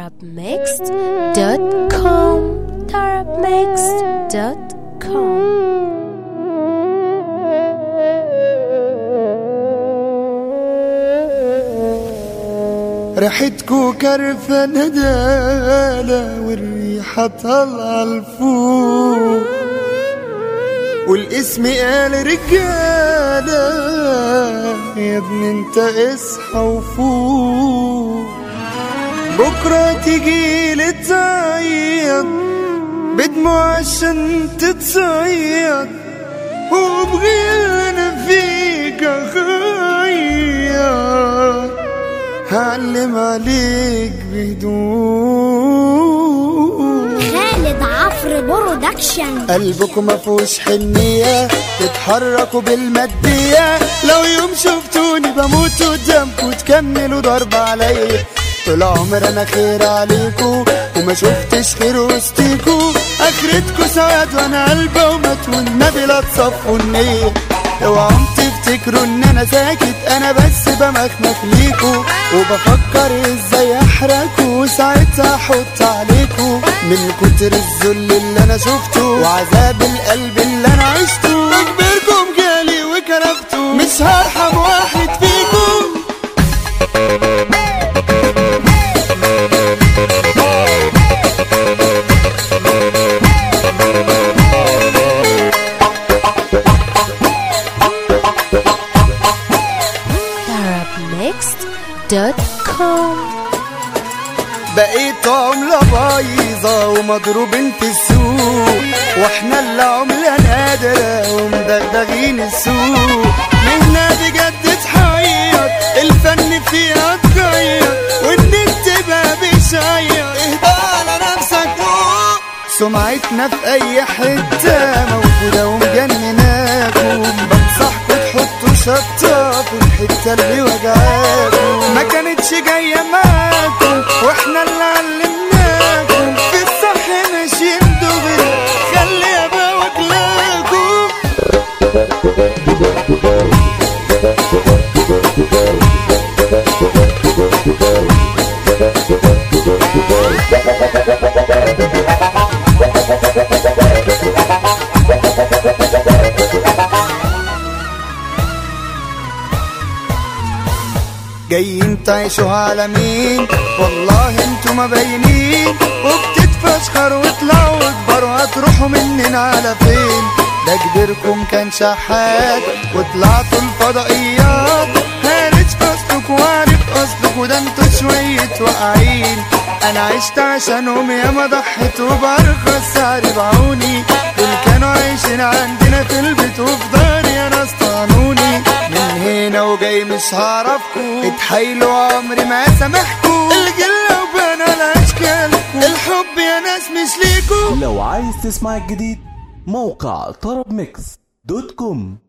tarabmixed.com tarabmixed.com ريحتكو كرفة ندالة والريحة طالعة لفوق والاسم قال رجالة يا ابن انت اصحى وفوق بكرة تجي تعيط بدموع عشان تتصيد وبغير انا فيك اخير هعلم عليك بهدوء خالد عفر برودكشن قلبكم مفهوش حنية تتحركوا بالمادية لو يوم شفتوني بموت قدامكوا تكملوا ضرب عليا طول عمر انا خير عليكوا وما شفتش خير وسطيكوا اخرتكوا سواد وانا قلبي ومات والنبي لا تصفوا النية اوعوا تفتكروا ان انا ساكت انا بس بمخمخ ليكوا وبفكر ازاي احرقكوا وساعتها احط عليكوا من كتر الذل اللي انا شفته وعذاب القلب اللي انا عشته تكبيركم جالي وكرفته مش هرحم واحد فيكم tarabmixed.com بقيت عملة بايظة ومضروبين في السوق واحنا اللي عملة نادرة ومدغدغين السوق مهنة بجد تحير الفن فيها تغير والنكتبة بيشير اهدى على نفسك فوق سمعتنا في اي حتة موجودة ومجنناكم بنصحكم تحطوا شطة في الحتة اللي وجعاكم ما كانتش جاية معاكم واحنا اللي علمناكم في الصح ماشيين دغري خلي ابقى واكلاكم جايين تعيشوا على مين والله انتوا ما باينين وبتتفشخروا وتطلعوا وتكبروا هتروحوا مننا على فين ده كبيركم كان شحات وطلعتوا الفضائيات هارج فصلك وعارف اصلك وده انتوا شوية واقعين انا عشت عشانهم ياما ضحيت وبرخص سعر بعوني دول كانوا عايشين عندنا في البيت وفي داري يا ناس طعنوني من هنا وجاي مش هعرفكوا اتحايلوا عمري ما سامحكوا الجلة وبان على اشكالكوا الحب يا ناس مش ليكوا لو عايز تسمع الجديد موقع طرب ميكس دوت كوم